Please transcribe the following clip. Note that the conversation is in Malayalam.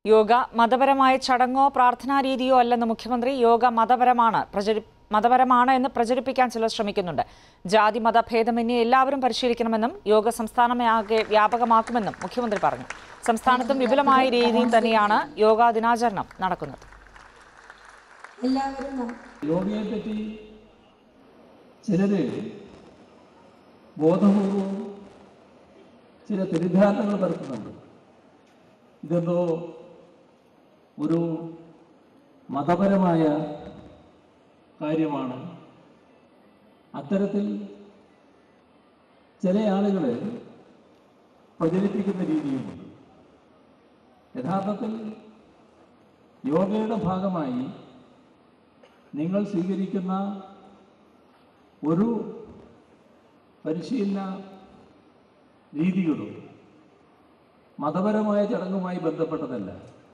യോഗ മതപരമായ ചടങ്ങോ പ്രാർത്ഥനാ രീതിയോ അല്ലെന്ന് മുഖ്യമന്ത്രി യോഗ മതപരമാണ് പ്രചരി മതപരമാണ് എന്ന് പ്രചരിപ്പിക്കാൻ ചിലർ ശ്രമിക്കുന്നുണ്ട് ജാതി മത ഭേദമന്യേ എല്ലാവരും പരിശീലിക്കണമെന്നും യോഗ സംസ്ഥാനമാകെ വ്യാപകമാക്കുമെന്നും മുഖ്യമന്ത്രി പറഞ്ഞു സംസ്ഥാനത്തും വിപുലമായ രീതിയിൽ തന്നെയാണ് യോഗാ ദിനാചരണം നടക്കുന്നത് എല്ലാവരും നം- യോഗയെ പറ്റി ചിലര് ബോധപൂർവം ചില തെറ്റിദ്ധാരണകൾ പരത്തുന്നുണ്ട് ഇതെന്തോ ഒരു മതപരമായ കാര്യമാണ് അത്തരത്തിൽ ചില ആളുകൾ പ്രചരിപ്പിക്കുന്ന രീതിയുമുണ്ട് യഥാർത്ഥത്തിൽ യോഗയുടെ ഭാഗമായി നിങ്ങൾ സ്വീകരിക്കുന്ന ഒരു പരിശീലന രീതികളും മതപരമായ ചടങ്ങുമായി ബന്ധപ്പെട്ടതല്ല